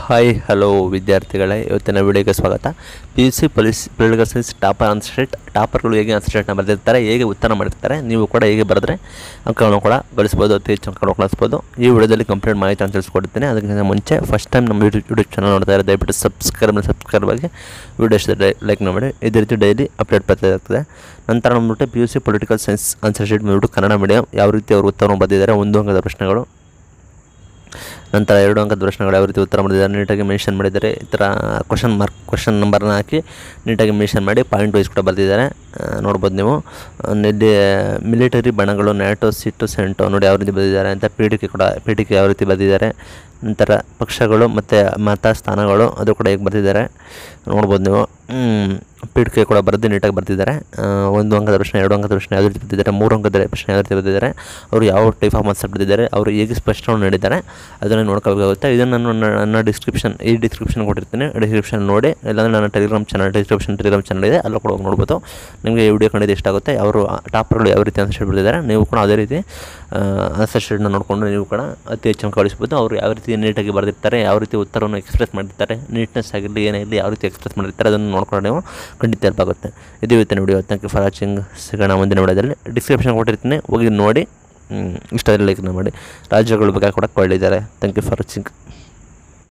hi hello ವಿದ್ಯಾರ್ಥಿಗಳೇ ಇವತ್ತಿನ ವಿಡಿಯೋಗೆ ಸ್ವಾಗತ P U C police political science topper answer sheet ಟಾಪರ್ಗಳು ಹೇಗೆ ಆನ್ಸರ್ಶೀಟ್ನ ಬರೆದಿರ್ತಾರೆ ಹೇಗೆ ಉತ್ತರ ಮಾಡಿರ್ತಾರೆ ನೀವು ಕೂಡ ಹೇಗೆ ಬರೆದ್ರೆ ಅಂಕಗಳನ್ನು ಕೂಡ ಗಳಿಸ್ಬೋದು ಅತಿ ಹೆಚ್ಚು ಅಂಕಗಳನ್ನು ಗಳಿಸ್ಬೋದು ಈ ವಿಡಿಯೋದಲ್ಲಿ ಕಂಪ್ಲೀಟ್ ಮಾಹಿತಿ ಅಂತ ತಿಳಿಸ್ಕೊಡ್ತೀನಿ ಅದಕ್ಕಿಂತ ಮುಂಚೆ ಫಸ್ಟ್ ಟೈಮ್ ನಮ್ಮ ಯೂಟ್ಯೂಬ್ ಯೂಟ್ಯೂಬ್ ಚಾನಲ್ ನೋಡ್ತಾ ಇದ್ದಾರೆ ದಯವಿಟ್ಟು ಸಬ್ಸ್ಕ್ರೈಬ್ ಸಬ್ಸ್ಕ್ರೈಬ್ ಆಗಿ ವಿಡಿಯೋ ಇಷ್ಟ ಲೈಕ್ ಮಾಡಿ ಇದೇ ರೀತಿ ಡೈಲಿ ಅಪ್ಡೇಟ್ ಬರ್ತಾ ಇರ್ತದೆ ನಂತರ ಬಂದ್ಬಿಟ್ಟು P U C political science answer sheet ಬಂದ್ಬಿಟ್ಟು ಕನ್ನಡ ಮೀಡಿಯಂ ಯಾವ ರೀತಿ ಅವರು ಉತ್ತರವನ್ನು ಬರೆದಿದ್ದಾರೆ ಒಂದು ಅಂಕದ ಪ್ರಶ್ನೆಗಳು ನಂತರ ಎರಡು ಅಂಕದ ಪ್ರಶ್ನೆಗಳು ಯಾವ ರೀತಿ ಉತ್ತರ ಮಾಡಿದ್ದಾರೆ ನೀಟಾಗಿ ಮೆನ್ಷನ್ ಮಾಡಿದ್ದಾರೆ ಈ ಥರ ಕ್ವಶನ್ ಮಾರ್ಕ್ ಕ್ವಶನ್ ನಂಬರ್ನ ಹಾಕಿ ನೀಟಾಗಿ ಮೆನ್ಷನ್ ಮಾಡಿ ಪಾಯಿಂಟ್ ವೈಸ್ ಕೂಡ ಬರೆದಿದ್ದಾರೆ ಆ, ನೋಡ್ಬೋದು ನೀವು ಆ, ಇಲ್ಲಿ ಮಿಲಿಟರಿ ಬಣಗಳು ನ್ಯಾಟೋ ಸಿಟ್ಟು ಸೆಂಟೋ ನೋಡಿ ಯಾವ ರೀತಿ ಬರೆದಿದ್ದಾರೆ ಅಂತ ಪಿ ಡಿ ಕೆ ಕೂಡ ಪಿ ಡಿ ಕೆ ಯಾವ ರೀತಿ ಬರೆದಿದ್ದಾರೆ ನಂತರ ಪಕ್ಷಗಳು ಮತ್ತು ಮತ ಸ್ಥಾನಗಳು ಅದು ಕೂಡ ಹೇಗೆ ಬರೆದಿದ್ದಾರೆ ನೋಡ್ಬೋದು ನೀವು ಪಿ ಡಿ ಕೆ ಕೂಡ ಬರೆದು ನೀಟಾಗಿ ಬರೆದಿದ್ದಾರೆ ಆ, ಒಂದು ಅಂಕದ ಪ್ರಶ್ನೆ ಎರಡು ಅಂಕದ ಪ್ರಶ್ನೆ ಯಾವ ರೀತಿ ಬರೆದಿದ್ದಾರೆ ಮೂರು ಅಂಕದ ಪ್ರಶ್ನೆ ಯಾವ ರೀತಿ ಬರೆದಿದ್ದಾರೆ ಅವರು ಯಾವ ಟೈಪ್ ಆಫ್ ಆನ್ಸರ್ ಬರೆದಿದ್ದಾರೆ ಅವರು ಹೇಗೆ ಸ್ಪಷ್ಟವನ್ನು ನೀಡಿದ್ದಾರೆ ಅದನ್ನು ನೋಡ್ಕೋಬೇಕಾಗುತ್ತೆ ಇದನ್ನು ನಾನು ನನ್ನ ನನ್ನ ಡಿಸ್ಕ್ರಿಪ್ಷನ್ ಈ ಡಿಸ್ಕ್ರಿಪ್ಷನ್ ಕೊಟ್ಟಿರ್ತೀನಿ ಡಿಸ್ಕ್ರಿಪ್ಷನ್ ನೋಡಿ ಇಲ್ಲಾಂದರೆ ನನ್ನ Telegram channel description Telegram channel ಇದೆ ಅಲ್ಲೂ ಕೂಡ ಹೋಗಿ ನೋಡ್ಬೋದು ನಿಮಗೆ ಈ ವಿಡಿಯೋ ಖಂಡಿತ ಇಷ್ಟ ಆಗುತ್ತೆ ಅವರು ಟಾಪರ್ಗಳು ಯಾವ ರೀತಿ ಆನ್ಸರ್ ಬರೆದಿದ್ದಾರೆ ನೀವು ಕೂಡ ಅದೇ ರೀತಿ ಆನ್ಸರ್ ಶೀಟ್ನ ನೋಡಿಕೊಂಡು ನೀವು ಕೂಡ ಅತಿ ಹೆಚ್ಚು ಅಂಕ ಗಳಿಸ್ಬೋದು ಅವರು ಯಾವ ರೀತಿ ನೀಟಾಗಿ ಬರೆದಿರ್ತಾರೆ ಯಾವ ರೀತಿ ಉತ್ತರವನ್ನು ಎಕ್ಸ್ಪ್ರೆಸ್ ಮಾಡಿರ್ತಾರೆ ನೀಟ್ನೆಸ್ ಆಗಿರಲಿ ಏನೇ ಇರಲಿ ಯಾವ ರೀತಿ ಎಕ್ಸ್ಪ್ರೆಸ್ ಮಾಡಿರ್ತಾರೆ ಅದನ್ನು ನೋಡ್ಕೊಂಡು ನೀವು ಖಂಡಿತ ಹೆಲ್ಪ್ ಆಗುತ್ತೆ ಇದು ಇವತ್ತಿನ video thank you for watching ಸಿಗೋಣ ಮುಂದಿನ ವಿಡಿಯೋದಲ್ಲಿ ಡಿಸ್ಕ್ರಿಪ್ಷನ್ ಕೊಟ್ಟಿರ್ತೀನಿ ಹೋಗಿ ನೋಡಿ ಹ್ಮ್, ಇಷ್ಟ ಲೈಕ್ನ ಮಾಡಿ ರಾಜ್ಯಗಳ ಬಗ್ಗೆ ಕೂಡ ಕೊಳ್ಳಿದ್ದಾರೆ ಥ್ಯಾಂಕ್ ಯು ಫಾರ್ ವಾಚಿಂಗ್